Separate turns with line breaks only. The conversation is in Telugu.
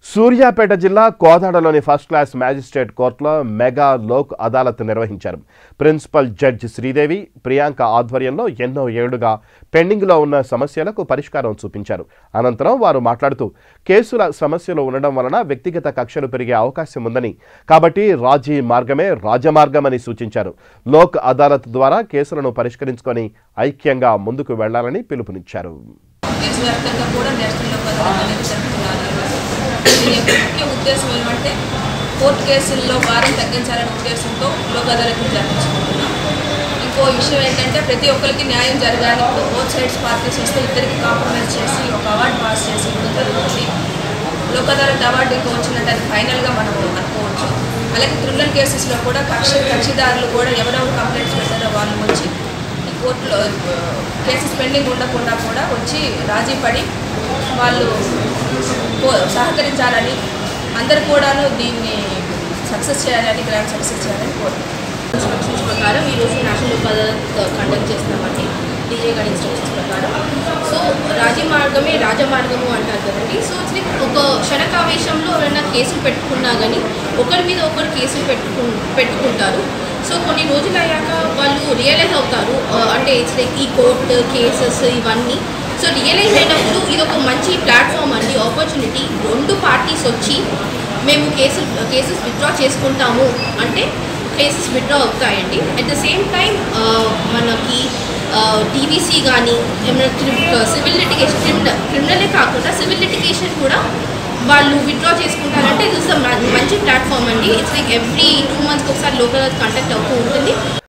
సూర్యాపేట జిల్లా కోదాడలోని ఫస్ట్ క్లాస్ మ్యాజిస్ట్రేట్ కోర్టులో మెగా లోక్ అదాలత్ నిర్వహించారు ప్రిన్సిపల్ జడ్జి శ్రీదేవి ప్రియాంక ఆధ్వర్యంలో ఎన్నో ఏళ్లుగా పెండింగ్లో ఉన్న సమస్యలకు పరిష్కారం చూపించారు అనంతరం వారు మాట్లాడుతూ కేసుల సమస్యలు ఉండడం వలన వ్యక్తిగత కక్షలు పెరిగే అవకాశం ఉందని కాబట్టి రాజీ మార్గమే రాజమార్గమని సూచించారు లోక్ అదాలత్ ద్వారా కేసులను పరిష్కరించుకొని ఐక్యంగా ముందుకు వెళ్లాలని పిలుపునిచ్చారు
దేశవ్యాప్తంగా కూడా నేషనల్ లోక్ అదాలత్ అనేది జరుపుతున్నారు దీని యొక్క ముఖ్య ఉద్దేశం ఏమంటే కోర్టు కేసుల్లో భారం తగ్గించాలనే ఉద్దేశంతో లోక్ అదాలత్ని జరిపించుకుంటున్నాం ఇంకో విషయం ఏంటంటే ప్రతి ఒక్కరికి న్యాయం జరగాలి ఇప్పుడు బోత్ సైడ్స్ పార్టీస్ వస్తే ఇద్దరికి కాంప్రమైజ్ చేసి ఒక అవార్డు పాస్ చేసి ఇవ్వడం జరుగుతుంది లోక్ అదాలత్ అవార్డు ఇంకా వచ్చినట్టు అది ఫైనల్గా మనం అనుకోవచ్చు అలాగే క్రిమినల్ కేసెస్లో కూడా కక్ష కక్షిదారులు కూడా ఎవరెవరు కంప్లైంట్స్ పెట్టారో వాళ్ళు వచ్చి ఈ కోర్టులో కేసెస్ పెండింగ్ ఉండకుండా కూడా వచ్చి రాజీ పడి వాళ్ళు కో- సహకరించాలని అందరు కూడాను దీన్ని సక్సెస్ చేయాలని గ్రాండ్ సక్సెస్ చేయాలని కోరుతున్నాను
ఇన్స్ట్రక్షన్స్ ప్రకారం ఈరోజు నేషనల్ లోక్ అదాలత్ కండక్ట్ చేస్తామండి డీజే గారి ఇన్స్ట్రక్షన్స్ ప్రకారం సో రాజీ మార్గమే రాజమార్గము అంటారు కదండి సో ఇట్స్ లైక్ ఒక క్షణకావేశంలో ఎవరైనా కేసులు పెట్టుకున్నా కానీ ఒకరి మీద ఒకరు కేసులు పెట్టుకు పెట్టుకుంటారు సో కొన్ని రోజులు అయ్యాక వాళ్ళు రియలైజ్ అవుతారు ఆ, అంటే ఇట్స్ లైక్ ఈ కోర్టు కేసెస్ ఇవన్నీ సో రియలైజ్ అయినప్పుడు ఇది ఒక మంచి ప్లాట్ఫామ్ అండి ఆపర్చునిటీ రెండు పార్టీస్ వచ్చి మేము కేసులు కేసెస్ విత్డ్రా చేసుకుంటాము అంటే కేసెస్ విత్డ్రా అవుతాయండి అట్ ద సేమ్ టైం మనకి టీవీసీ కానీ ఏమైనా సివిల్ లిటిగేషన్ క్రిమినల్ క్రిమినలే కాకుండా సివిల్ లిటిగేషన్ కూడా వాళ్ళు విత్డ్రా చేసుకుంటారంటే ఇది మంచి ప్లాట్ఫామ్ అండి ఇట్స్ లైక్ ఎవ్రీ టూ మంత్స్కి ఒకసారి లోకల్ కండక్ట్ అవుతూ ఉంటుంది